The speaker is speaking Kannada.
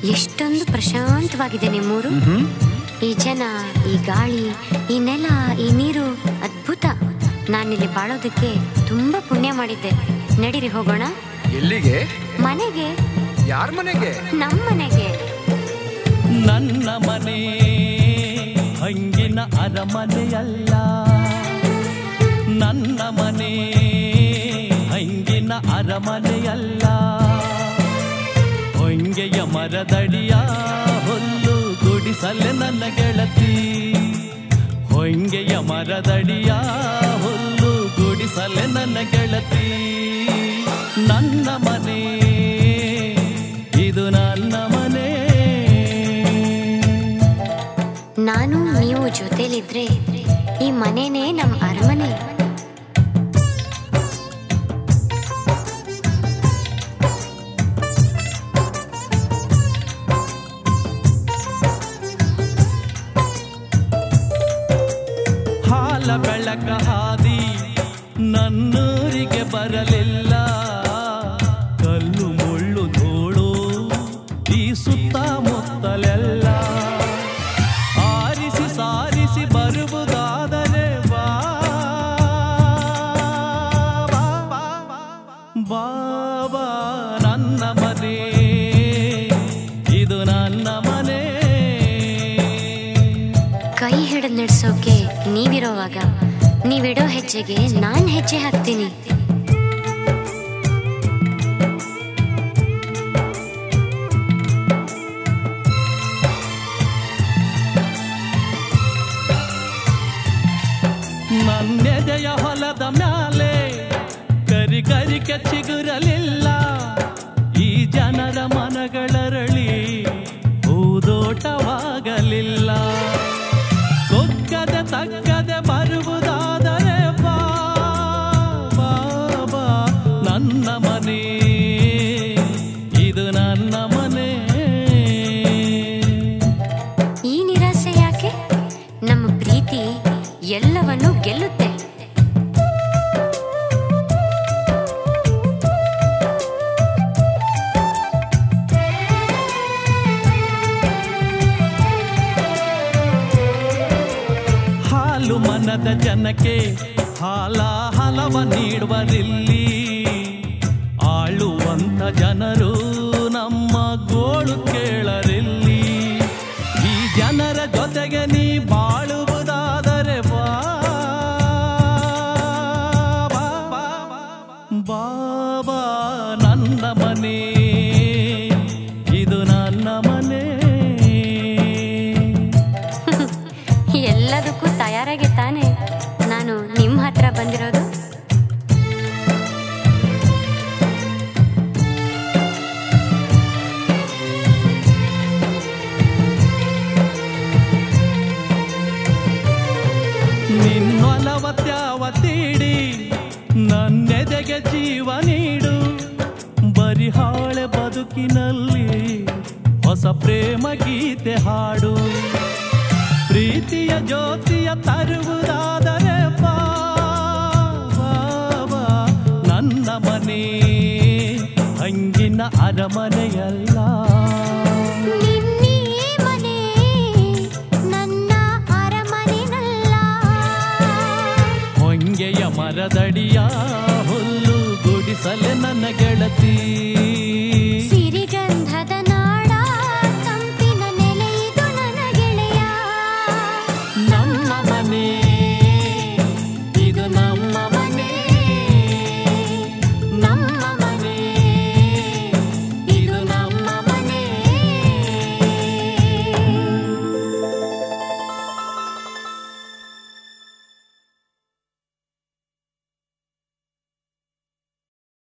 ಎಷ್ಟೊಂದು ಪ್ರಶಾಂತವಾಗಿದೆ ನಿಮ್ಮೂರು ಈ ಜನ ಈ ಗಾಳಿ ಈ ನೆಲ ಈ ನೀರು ಅದ್ಭುತ ನಾನಿಲ್ಲಿ ಬಾಳೋದಕ್ಕೆ ತುಂಬಾ ಪುಣ್ಯ ಮಾಡಿದ್ದೆ ನಡೀರಿ ಹೋಗೋಣ ಎಲ್ಲಿಗೆ ಮನೆಗೆ ಯಾರ ಮನೆಗೆ ನಮ್ಮ ಮನೆಗೆ ನನ್ನ ಮನೆ ಹಂಗಿನ ಅರಮನೆಯಲ್ಲ ನನ್ನ ಮನೆ ಹಂಗಿನ ಅರಮನೆಯಲ್ಲ ಹೊಂಗೆಯ ಮರದಡಿಯ ಹುಲ್ಲು ಗುಡಿಸಲೆ ನನ್ನ ಗೆಳತಿ ಹೊಂಗೆಯ ಮರದಡಿಯ ಹುಲ್ಲು ಗುಡಿಸಲೆ ನನ್ನ ಗೆಳತಿ ನನ್ನ ಮನೆ ಇದು ನನ್ನ ಮನೆ ನಾನು ನೀವು ಜೊತೆಲಿದ್ರೆ ಈ ಮನೆನೇ ನಮ್ಮ ಅರಮನೆ ಹಾಲ ಬೆಳಕ ಹಾದಿ ನನ್ನೂರಿಗೆ ಬರಲಿಲ್ಲ ಕಲ್ಲು ಮುಳ್ಳು ಧೂಳು ಈ ಸುತ್ತಮುತ್ತಲೆಲ್ಲ ಆರಿಸಿ ಸಾರಿಸಿ ಬರುವುದಾದರೆ ಬಾ ಬಾ, ಬಾಬಾ ನನ್ನ ಮನೆ ಇದು ನನ್ನ ಮನೆ ಕೈ ಹಿಡಿದು ನಡೆಸೋಕೆ ನೀವಿರೋವಾಗ ನೀವಿಡೋ ಹೆಜ್ಜೆಗೆ ನಾನ್ ಹೆಜ್ಜೆ ಹಾಕ್ತೀನಿ ನನ್ನೆದೆಯ ಹೊಲದ ಮ್ಯಾಲೆ ಕರಿ ಕರಿಕೆ ಚಿಗುರಲಿಲ್ಲ ಈ ಜನರ ಮನಗಳರಳಿ ಹೂದೋಟವಾಗಲಿಲ್ಲ ಕೊಕ್ಕದೆ ತಕ್ಕದೆ ಬರುವುದಾದರೆ ಬಾ ಬಾ, ಬಾ, ನನ್ನ ಮನೆ ಇದು ನನ್ನ ಮನೆ ಈ ನಿರಾಸೆ ಯಾಕೆ ನಮ್ಮ ಪ್ರೀತಿ ಎಲ್ಲವನ್ನೂ ಗೆಲ್ಲುತ್ತೆ ಹಾಲು ಮನದ ಜನಕ್ಕೆ ಹಾಲ ಹಲವ ನೀಡುವರಿಲ್ಲಿ ಆಳುವಂತ ಜನರು ನಮ್ಮ ಗೋಳು ಕೇಳರಿಲ್ಲಿ ಈ ಜನರ ಜೊತೆಗೆ ನೀ ಬಾಳುವುದಾದರೆ ಬಾ ಬಾ, ಬಾ, ಬಾಬಾ ನನ್ನ ಮನೆ ಇದು ನನ್ನ ಮನೆ ಎಲ್ಲದಕ್ಕೂ ತಯಾರಾಗಿ ತಾನೆ ನಾನು ನಿಮ್ಮ ಹತ್ರ ಬಂದಿರೋದು ನಿನ್ನೊಲವ ತ್ಯಾವ ತೀಡಿ ನನ್ನೆದೆಗೆ ಜೀವ ನೀಡು ಬರಿಹಾಳೆ ಬದುಕಿನಲ್ಲಿ ಹೊಸ ಪ್ರೇಮ ಗೀತೆ ಹಾಡು ಪ್ರೀತಿಯ ಜ್ಯೋತಿಯ ತರುವುದಾದರೆ ಬಾ ಬಾ, ಬಾ, ನನ್ನ ಮನೆ ಹಂಗಿನ ಅರಮನೆಯಲ್ಲ ನಿನ್ನೀ ಮನೆ ನನ್ನ ಅರಮನೆನಲ್ಲ ಹೊಂಗೆಯ ಮರದಡಿಯ ಹುಲ್ಲು ಗುಡಿಸಲೆ ನನ್ನ ಗೆಳತಿ